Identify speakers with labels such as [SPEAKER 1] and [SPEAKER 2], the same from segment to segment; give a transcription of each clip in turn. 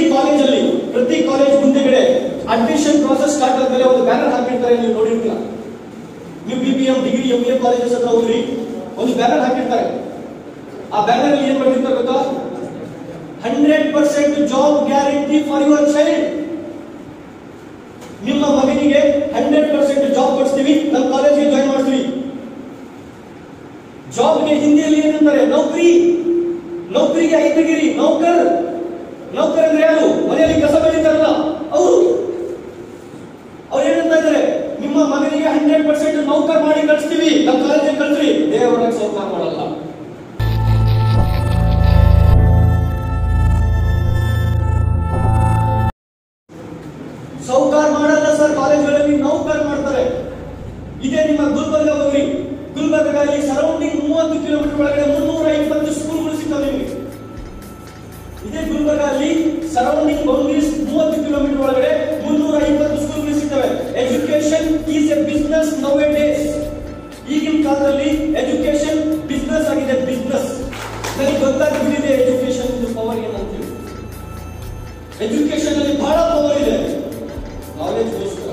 [SPEAKER 1] ಕಾಲೇಜಲ್ಲಿ ಪ್ರತಿ ಕಾಲೇಜ್ ಮುಂದೆಗಡೆ ಅಡ್ಮಿಷನ್ ಪ್ರಾಸೆಸ್ ಸ್ಟಾರ್ಟ್ ಆದ್ಮೇಲೆ ಒಂದು ಬ್ಯಾನರ್ ಹಾಕಿರ್ತಾರೆ ನೀವು ನೋಡಿರ್ತೀರ ನೀವು B B M degree M A colleges ಹತ್ರ ಹೋಗ್ರಿ ಒಂದು ಬ್ಯಾನರ್ ಹಾಕಿರ್ತಾರೆ ಆ ಬ್ಯಾನರ್ ಅಲ್ಲಿ ಏನ್ ಬರ್ತಿರ್ತಾರೆ ಗೊತ್ತಾ hundred percent job guarantee for your child ನಿಮ್ಮ ಮಗನಿಗೆ ಹಂಡ್ರೆಡ್ ಪರ್ಸೆಂಟ್ ಜಾಬ್ ಕೊಡಿಸ್ತೀವಿ ನಮ್ಮ ಕಾಲೇಜ್ಗೆ ಜಾಯಿನ್ ಮಾಡ್ತೀವಿ ಜಾಬ್ಗೆ ಹಿಂದಿಯಲ್ಲಿ ಏನಂತಾರೆ ನೌಕರಿ ನೌಕರಿಗೆ ಐದಗಿರಿ ನೌಕರ್ ನೌಕರ್ ಅಂದ್ರೆ ಯಾರು ಮನೆಯಲ್ಲಿ ಕಸ ಬೆಳೀತಾರಲ್ಲ ಅವರು ಅವ್ರು ಏನಂತ ಇದ್ದಾರೆ ನಿಮ್ಮ ಮಗನಿಗೆ ಹಂಡ್ರೆಡ್ ಪರ್ಸೆಂಟ್ ನೌಕರ್ ಮಾಡಿ ಕಳಿಸ್ತೀವಿ ನಮ್ಮ ಕಾಲೇಜಿಗೆ ಕಳಿಸ್ರಿ ದೇವರಾಗ ಸೌಕಾರ ಮಾಡಲ್ಲ ಸೌಕಾರ್ ಮಾಡಲ್ಲ ಸರ್ ಕಾಲೇಜ್ಗಳಲ್ಲಿ ನೌಕರ್ ಮಾಡ್ತಾರೆ ಇದೇ ನಿಮ್ಮ ಗುಲ್ಬರ್ಗ ಹೋಗ್ರಿ ಗುಲ್ಬರ್ಗದಲ್ಲಿ ಸರೌಂಡಿಂಗ್ ಮೂವತ್ತು ಕಿಲೋಮೀಟರ್ ಒಳಗಡೆ ಮುನ್ನೂರ ಇಪ್ಪತ್ತು ಸ್ಕೂಲ್ಗಳು ಸಿಗ್ತವೆ ನಿಮಗೆ ಇದೇ ಗುಲ್ಬರ್ಗ ಅಲ್ಲಿ ಸರೌಂಡಿಂಗ್ ಬೌಂಡ್ರೀಸ್ ಮೂವತ್ತು ಕಿಲೋಮೀಟರ್ ಒಳಗಡೆ ಮುನ್ನೂರ ಇಪ್ಪತ್ತು ಸ್ಕೂಲ್ಗಳು ಸಿಗ್ತವೆ education is a business nowadays ಈಗಿನ ಕಾಲದಲ್ಲಿ ಎಜುಕೇಶನ್ ಬಿಸ್ನೆಸ್ ಆಗಿದೆ ಬಿಸ್ನೆಸ್ ನನಗೆ ಗೊತ್ತಾಗ್ಬಿಟ್ಟಿದೆ ಎಜುಕೇಶನ್ ಪವರ್ ಏನಂತೀವಿ ಎಜುಕೇಶನ್ ಅಲ್ಲಿ ಬಹಳ ಪವರ್ ಇದೆ ನಾಲೆಜ್ಗೋಸ್ಕರ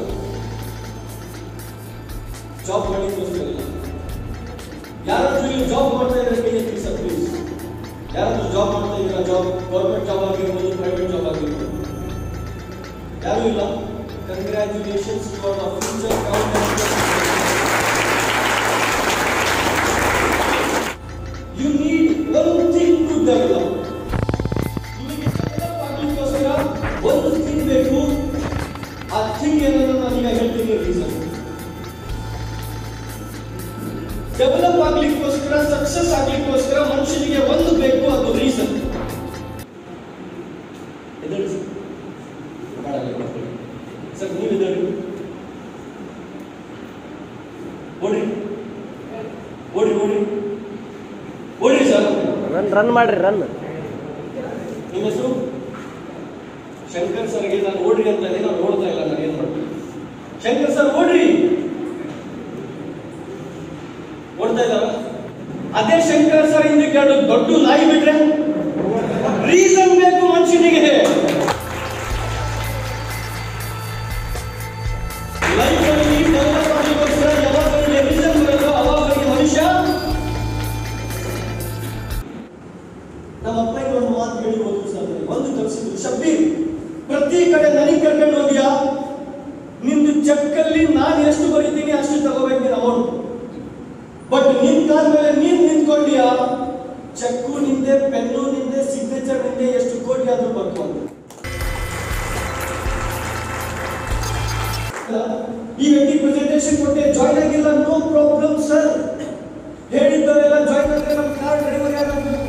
[SPEAKER 1] ಜಾಬ್ ಮಾಡಿಗೋಸ್ಕರ ಇಲ್ಲ ಯಾರಾದ್ರೂ ಇಲ್ಲಿ ಜಾಬ್ ಮಾಡ್ತಾ ಇದ್ರೆ ಕೈ ಎತ್ತಿ ಸರ್ ಪ್ಲೀಸ್ ಯಾರಾದ್ರೂ ಜಾಬ್ ಮಾಡ್ತಾ ಇದ್ದೀರಾ ಜಾಬ್ ಗೌರ್ಮೆಂಟ್ ಜಾಬ್ ಆಗಿರ್ಬೋದು ಪ್ರೈವೇಟ್ ಜಾಬ್ ಆಗಿರ್ಬೋದು ಯಾರು ಇಲ್ಲ congratulations for the future you need one thing to develop ನಿಮಗೆ ಡೆವಲಪ್ ಆಗ್ಲಿಕ್ಕೋಸ್ಕರ ಒಂದು ಥಿಂಗ್ ಬೇಕು ಆ ಥಿಂಗ್ ಏನನ್ನು ನಾನೀಗ ಹೇಳ್ತೀನಿ ರೀಸನ್ ಡೆವಲಪ್ ಆಗ್ಲಿಕ್ಕೋಸ್ಕರ ಸಕ್ಸಸ್ ಆಗ್ಲಿಕ್ಕೋಸ್ಕರ ಮನುಷ್ಯನಿಗೆ ಒಂದು ಬೇಕು ಅದು ರೀಸನ್ ಸರ್ ನೀವು ಎದ್ದೇಳಿ ಓಡ್ರಿ ಓಡ್ರಿ ಓಡ್ರಿ ಓಡ್ರಿ ಸರ್
[SPEAKER 2] ರನ್ ರನ್ ಮಾಡ್ರಿ ರನ್
[SPEAKER 1] ನಿಮ್ಮ ಹೆಸರು ಶಂಕರ್ ಸರ್ಗೆ ನಾನು ಓಡ್ರಿ ಅಂತ ಇದೆ ನಾನು ಓಡ್ತಾ ಇಲ್ಲ ನಾನು ಏನ್ ಮಾಡ್ತೀನಿ ಶಂಕರ್ ಸರ್ ಓಡ್ರಿ ಓಡ್ತಾ ಇದ್ದಾರ ಅದೇ ಶಂಕರ್ ಸರ್ ಹಿಂದಕ್ಕೆ ಎರಡು ದೊಡ್ಡ ನಾಯಿ ಬಿಟ್ರೆ ರೀಸನ್ ಬೇಕು ಮನುಷ್ಯನಿಗೆ ಲೈಫಲ್ಲಿ ಡೆವಲಪ್ ಆಗಲಿಕ್ಕೋಸ್ಕರ ಯಾವಾಗ ರೀಸನ್ ಬರೋದು ಅವಾಗ ಮನುಷ್ಯ ನಮ್ಮ ಅಪ್ಪಗೆ ಒಂದು ಮಾತು ಹೇಳಿ ಹೋದ್ರು ಸರ್ ನನಗೆ. ಒಂದು ತಪ್ಪಿಸಿದ್ರು ಶಬ್ಬೀರ್ ಪ್ರತಿ ಕಡೆ ನನಗೆ ಕರ್ಕೊಂಡು ಹೋಗ್ಯಾ ನಿಂದು ಚೆಕ್ಕಲ್ಲಿ ನಾನು ಎಷ್ಟು ಬರೀತೀನಿ ಅಷ್ಟು ತಗೋಬೇಕು ನೀನು ಅಮೌಂಟ್ ಬಟ್ ನಿನ್ ಕಾಲ ಮೇಲೆ ನೀನ್ ನಿಂತ್ಕೊಂಡ್ಯಾ ಚೆಕ್ಕು ನಿಂದೆ ಪೆನ್ನು ನಿಂದೆ ಸಿಗ್ನೇಚರ್ ನಿಂದೆ ಎಷ್ಟು ಕೋಟಿ ಆದ್ರೂ ಬರ್ಕೊಂಡು ಈ ವ್ಯಕ್ತಿ ಪ್ರೆಸೆಂಟೇಷನ್ ಕೊಟ್ಟೆ ಜಾಯ್ನ್ ಆಗಿಲ್ಲ ನೋ ಪ್ರಾಬ್ಲಮ್ ಸರ್ ಹೇಳಿದ್ದವರೆಲ್ಲ ಜಾಯ್ನ್ ಆಗಿದ್ರೆ ನಮ್ಮ ಕಾರ್ ಡ್ರೈವರ್ ಯಾರಾಗಬೇಕು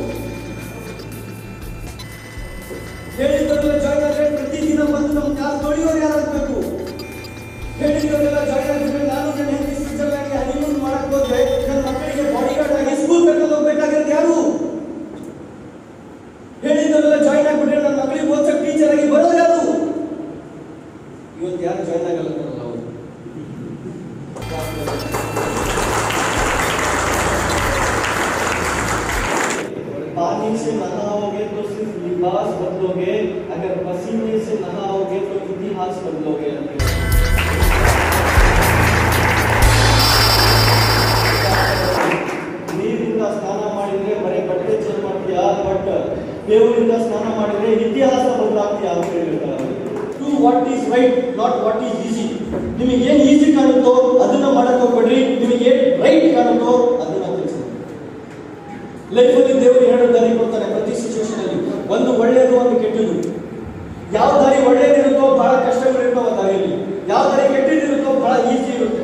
[SPEAKER 1] ಹೇಳಿದ್ದವರೆಲ್ಲ ಜಾಯ್ನ್ ಆದ್ರೆ ಪ್ರತಿದಿನ ಬಂದು ನಮ್ಮ ಕಾರ್ ತೊಳೆಯೋರು ಯಾರಾಗಬೇಕು ಹೇಳಿದ್ದವರೆಲ್ಲ ಜಾಯ್ನ್ ಆಗಿದ್ರೆ ನಾನು ನನ್ನ ಹೆಂಡತಿ ಸ್ವಿಟ್ಜರ್ಲ್ಯಾಂಡ್ಗೆ ಹನಿಮೂನ್ ಮಾಡಕ್ ಹೋದ್ರೆ ನನ್ನ ಮಕ್ಕಳಿಗೆ ಬಾಡಿ ಗಾರ್ಡ್ ಆಗಿ ಸ್ಕೂಲ್ ಕರ್ಕೊಂಡು ಹೋಗ್ಬೇಕಾಗಿರೋದು ಯಾರು ಹೇಳಿದ್ದವರೆಲ್ಲ ಜಾಯ್ನ್ ಆಗ್ಬಿಟ್ರೆ ನನ್ನ ಮಕ್ಕಳಿಗೆ ಓದ್ಸಕ್ ಟೀಚರ್ ಆಗಿ ಬರೋದು ಯಾರು ಇವತ್ತು ಯಾರು ಜಾಯ್ನ್ ಆಗಲ್ಲ ಅಂತಾರಲ್ಲ ಅವರು पानी से नहाओगे तो सिर्फ लिबास बदलोगे अगर पसीने से नहाओगे तो इतिहास बदलोगे ನೀರಿಂದ ಸ್ನಾನ ಮಾಡಿದ್ರೆ ಬರೀ ಬಟ್ಟೆ ಚೇಂಜ್ ಮಾಡ್ತೀಯಾ ಬಟ್ ದೇವರಿಂದ ಸ್ನಾನ ಮಾಡಿದ್ರೆ ಇತಿಹಾಸ ಬದಲಾಗ್ತೀಯಾ ಅಂತ ಹೇಳಿರ್ತಾರೆ to what is right not what is easy ನಿಮಗೆ ಏನ್ ಈಸಿ ಕಾಣುತ್ತೋ ಅದನ್ನ ಮಾಡಕ್ ಹೋಗ್ಬೇಡ್ರಿ ನಿಮಗೆ ಏನ್ ರೈಟ್ ಕಾಣುತ್ತೋ ಅದನ್ನ ತಿಳಿಸಿ ಲೈಫಲ್ಲಿ ದೇವರು ಎರಡು ದಾರಿ ಕೊಡ್ತಾರೆ ಪ್ರತಿ ಸಿಚುವೇಶನ್ ಅಲ್ಲಿ ಒಂದು ಒಳ್ಳೆಯದು ಒಂದು ಕೆಟ್ಟದು ಯಾವ ದಾರಿ ಒಳ್ಳೆಯದಿರುತ್ತೋ ಬಹಳ ಕಷ್ಟಗಳಿರುತ್ತೋ ಆ ದಾರಿಯಲ್ಲಿ ಯಾವ ದಾರಿ ಕೆಟ್ಟದಿರುತ್ತೋ ಬಹಳ ಈಸಿ ಇರುತ್ತೆ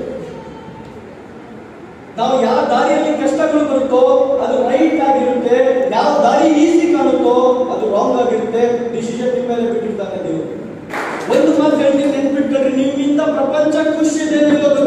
[SPEAKER 1] ನಾವು ಯಾವ ದಾರಿಯಲ್ಲಿ ಕಷ್ಟಗಳು ಬರುತ್ತೋ ಅದು ರೈಟ್ ಆಗಿರುತ್ತೆ ಯಾವ ದಾರಿ ಈಸಿ ಕಾಣುತ್ತೋ ಅದು ರಾಂಗ್ ಆಗಿರುತ್ತೆ ಡಿಸಿಷನ್ ನಿಮ್ಮ ಮೇಲೆ ಬಿಟ್ಟಿರ್ತಾನೆ ದೇವರು ಒಂದು ಮಾತು ಹೇಳ್ತೀನಿ ನೆನ್ಪಿಟ್ಕೊಳ್ರಿ ನಿಮ್ಮಿಂದ ಪ್ರಪಂಚ ಖುಷಿ ಇದೆ ಅನ್ನೋದು